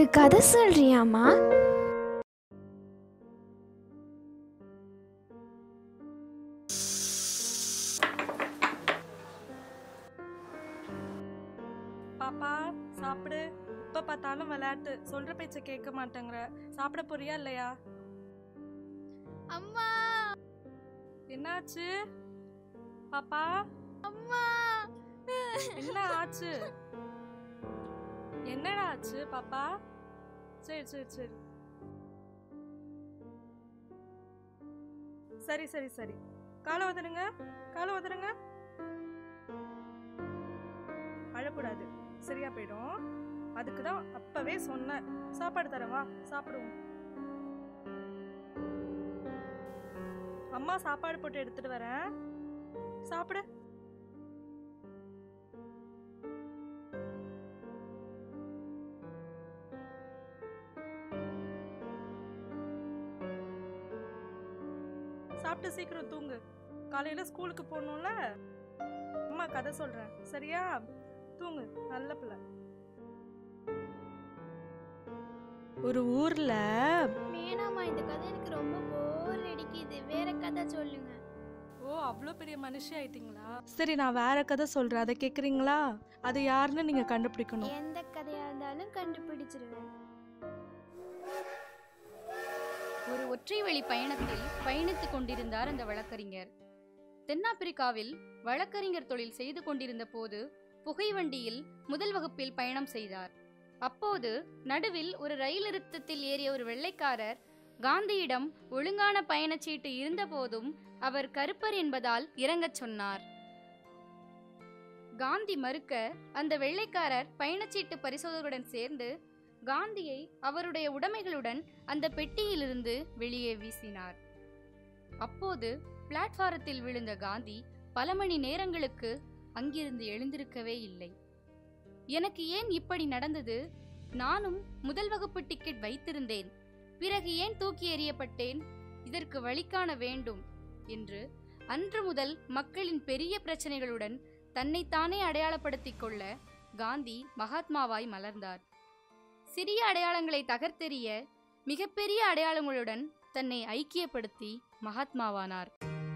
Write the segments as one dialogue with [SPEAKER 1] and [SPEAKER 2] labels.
[SPEAKER 1] கதை சொல்றியாம்மா
[SPEAKER 2] பாப்பா சாப்பிடு இப்ப பார்த்தாலும் விளையாட்டு சொல்ற பேச்ச கேட்க மாட்டேங்கிற சாப்பிட போறியா இல்லையா
[SPEAKER 1] அம்மா
[SPEAKER 2] என்னாச்சு பாப்பா
[SPEAKER 1] அம்மா
[SPEAKER 2] என்ன ஆச்சு என்னடா ஆச்சு பாப்பா சரி சரி சரி சரி சரி சரி காலை உதருங்க காலை உதருங்க அழக்கூடாது சரியா போயிடும் அதுக்கு தான் அப்பவே சொன்னேன் சாப்பாடு தரவா சாப்பிடுவோம் அம்மா சாப்பாடு போட்டு எடுத்துட்டு வரேன் சாப்பிடு சாப்பிட்டு சீக்கிரம் தூங்கு காலையில ஸ்கூலுக்கு போகணும்ல அம்மா கதை சொல்றேன் சரியா தூங்கு நல்ல பிள்ளை ஒரு ஊர்ல
[SPEAKER 1] வேணாம்மா இந்த கதை எனக்கு ரொம்ப போர் அடிக்குது வேற கதை சொல்லுங்க
[SPEAKER 2] ஓ அவ்வளோ பெரிய மனுஷி ஆயிட்டீங்களா சரி நான் வேற கதை சொல்றேன் அதை கேக்குறீங்களா அது யாருன்னு நீங்க கண்டுபிடிக்கணும்
[SPEAKER 1] எந்த கதையா இருந்தாலும் கண்டுபிடிச்சிருவேன்
[SPEAKER 3] ஒரு ஒற்றை வழி பயணத்தில் பயணித்துக் கொண்டிருந்தார் அந்த வழக்கறிஞர் தென்னாப்பிரிக்காவில் வழக்கறிஞர் தொழில் செய்து கொண்டிருந்த போது புகைவண்டியில் முதல் வகுப்பில் பயணம் செய்தார் அப்போது நடுவில் ஒரு ரயில் நிறுத்தத்தில் ஏறிய ஒரு வெள்ளைக்காரர் காந்தியிடம் ஒழுங்கான பயணச்சீட்டு இருந்தபோதும் அவர் கருப்பர் என்பதால் இறங்கச் சொன்னார் காந்தி மறுக்க அந்த வெள்ளைக்காரர் பயணச்சீட்டு பரிசோதகருடன் சேர்ந்து காந்தியை அவருடைய உடைமைகளுடன் அந்த பெட்டியிலிருந்து வெளியே வீசினார் அப்போது பிளாட்பாரத்தில் விழுந்த காந்தி பல மணி நேரங்களுக்கு அங்கிருந்து எழுந்திருக்கவே இல்லை எனக்கு ஏன் இப்படி நடந்தது நானும் முதல் வகுப்பு டிக்கெட் வைத்திருந்தேன் பிறகு ஏன் தூக்கி எறியப்பட்டேன் இதற்கு வழி காண வேண்டும் என்று அன்று முதல் மக்களின் பெரிய பிரச்சனைகளுடன் தன்னைத்தானே அடையாளப்படுத்திக் கொள்ள காந்தி மகாத்மாவாய் மலர்ந்தார் சிறிய அடையாளங்களை தகர்த்தெறிய மிகப்பெரிய அடையாளங்களுடன் தன்னை ஐக்கியப்படுத்தி மகாத்மாவானார்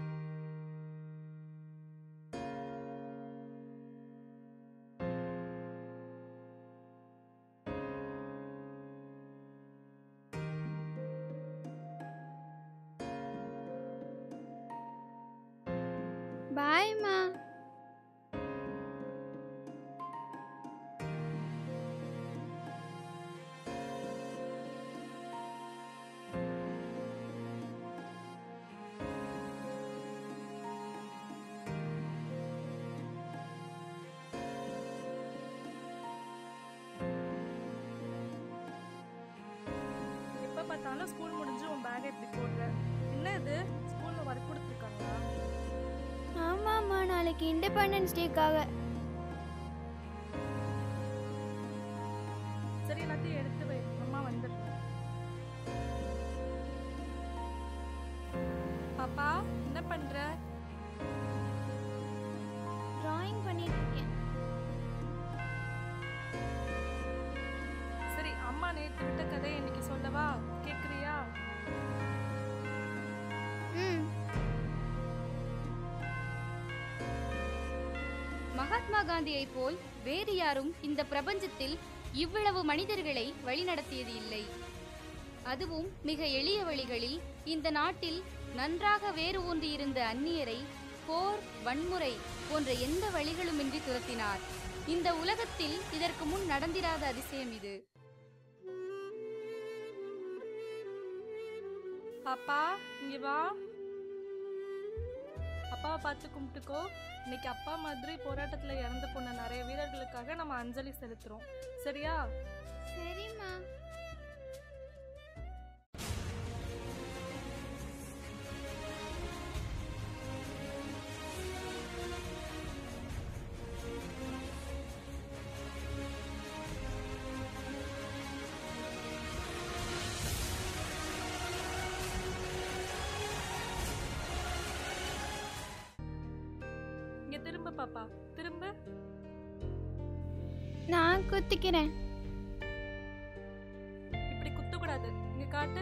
[SPEAKER 1] பாய்மா
[SPEAKER 2] எப்ப பார்த்தாலும் ஸ்கூல் முடிஞ்சு உன் பேக் எப்படி போடுற என்ன இது ஸ்கூல்ல ஒர்க் கொடுத்துருக்காங்களா
[SPEAKER 1] ஆமாம்மா நாளைக்கு இண்டிபெண்டன்ஸ் டேக்காக
[SPEAKER 2] சரி எல்லாத்தையும் எடுத்து வை அம்மா வந்துடுறேன் பாப்பா என்ன பண்ற
[SPEAKER 1] டிராயிங் பண்ணிட்டு இருக்கேன்
[SPEAKER 2] சரி அம்மா நேத்து விட்ட கதையை இன்னைக்கு சொல்லவா கேக்குறியா
[SPEAKER 1] ம்
[SPEAKER 3] மகாத்மா காந்தியைப் போல் வேறு யாரும் இந்த பிரபஞ்சத்தில் இவ்வளவு மனிதர்களை வழிநடத்தியது இல்லை அதுவும் மிக எளிய வழிகளில் இந்த நாட்டில் நன்றாக வேறு ஊன்றியிருந்த அந்நியரை போர் வன்முறை போன்ற எந்த வழிகளுமின்றி துரத்தினார் இந்த உலகத்தில் இதற்கு முன் நடந்திராத அதிசயம் இது
[SPEAKER 2] பாப்பா இங்க வா அப்பாவை பார்த்து கும்பிட்டுக்கோ இன்னைக்கு அப்பா மாதிரி போராட்டத்துல இறந்து போன நிறைய வீரர்களுக்காக நம்ம அஞ்சலி செலுத்துறோம் சரியா
[SPEAKER 1] சரிம்மா
[SPEAKER 2] இங்க திரும்ப பாப்பா திரும்ப
[SPEAKER 1] நான் குத்திக்கிறேன்
[SPEAKER 2] காட்டு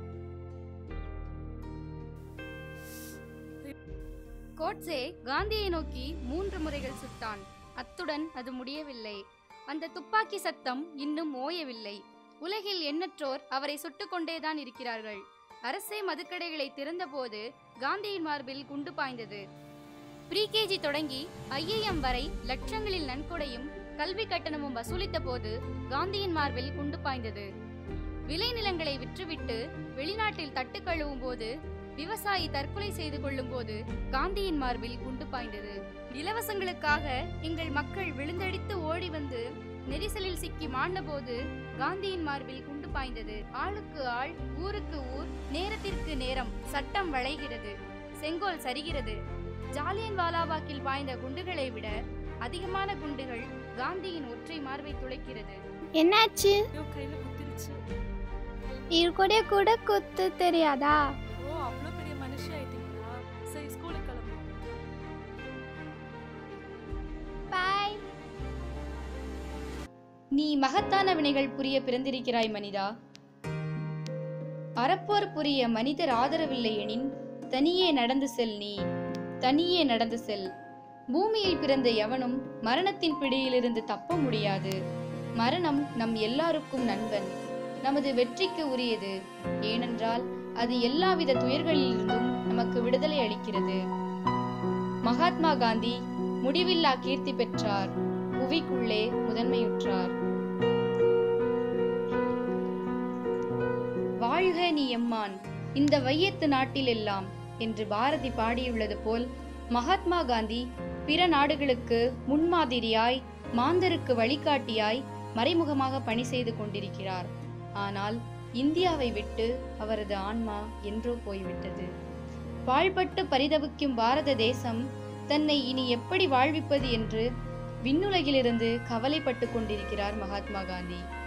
[SPEAKER 3] கோட்சே காந்தியை நோக்கி மூன்று முறைகள் சுட்டான் அத்துடன் அது முடியவில்லை அந்த துப்பாக்கி சத்தம் இன்னும் ஓயவில்லை உலகில் எண்ணற்றோர் அவரை சுட்டுக் கொண்டேதான் இருக்கிறார்கள் அரசே மதுக்கடைகளை திறந்தபோது காந்தியின் மார்பில் குண்டு பாய்ந்தது ப்ரீகேஜி தொடங்கி ஐஏஎம் வரை லட்சங்களில் நன்கொடையும் கல்வி கட்டணமும் வசூலித்த போது காந்தியின் மார்பில் குண்டு பாய்ந்தது விளைநிலங்களை விற்றுவிட்டு வெளிநாட்டில் தட்டு கழுவும் போது விவசாயி தற்கொலை செய்து கொள்ளும் போது காந்தியின் மார்பில் குண்டு பாய்ந்தது இலவசங்களுக்காக எங்கள் மக்கள் விழுந்தடித்து ஓடி வந்து நெரிசலில் சிக்கி மாண்டபோது காந்தியின் மார்பில் குண்டு பாய்ந்தது ஆளுக்கு ஆள் ஊருக்கு ஊர் நேரத்திற்கு நேரம் சட்டம் வளைகிறது செங்கோல் சரிகிறது ஜாலியன் வாலாபாக்கில் பாய்ந்த குண்டுகளை விட அதிகமான குண்டுகள் காந்தியின் ஒற்றை மார்பை துளைக்கிறது
[SPEAKER 1] என்னாச்சு
[SPEAKER 2] ஐயோ கையில குத்திருச்சு
[SPEAKER 1] இது கூட கூட குத்து தெரியாதா
[SPEAKER 2] ஓ அவ்வளோ பெரிய மனுஷி ஆயிட்டீங்களா சரி ஸ்கூலுக்கு கிளம்பு
[SPEAKER 1] பாய்
[SPEAKER 3] நீ மகத்தான வினைகள் புரிய பிறந்திருக்கிறாய் மனிதா அறப்போர் புரிய மனிதர் ஆதரவில்லை எனின் தனியே நடந்து செல் நீ தனியே நடந்து செல் பூமியில் பிறந்த எவனும் மரணத்தின் பிடியிலிருந்து தப்ப முடியாது மரணம் நம் எல்லாருக்கும் நண்பன் நமது வெற்றிக்கு உரியது ஏனென்றால் அது எல்லாவித துயர்களிலிருந்தும் நமக்கு விடுதலை அளிக்கிறது மகாத்மா காந்தி முடிவில்லா கீர்த்தி பெற்றார் புவிக்குள்ளே முதன்மையுற்றார் வாழ்க நீ எம்மான் இந்த வையத்து நாட்டிலெல்லாம் என்று பாரதி பாடியுள்ளது போல் மகாத்மா காந்தி பிற நாடுகளுக்கு முன்மாதிரியாய் மாந்தருக்கு வழிகாட்டியாய் மறைமுகமாக பணி செய்து கொண்டிருக்கிறார் ஆனால் இந்தியாவை விட்டு அவரது ஆன்மா என்றோ போய்விட்டது பாழ்பட்டு பரிதவிக்கும் பாரத தேசம் தன்னை இனி எப்படி வாழ்விப்பது என்று விண்ணுலகிலிருந்து கவலைப்பட்டு கொண்டிருக்கிறார் மகாத்மா காந்தி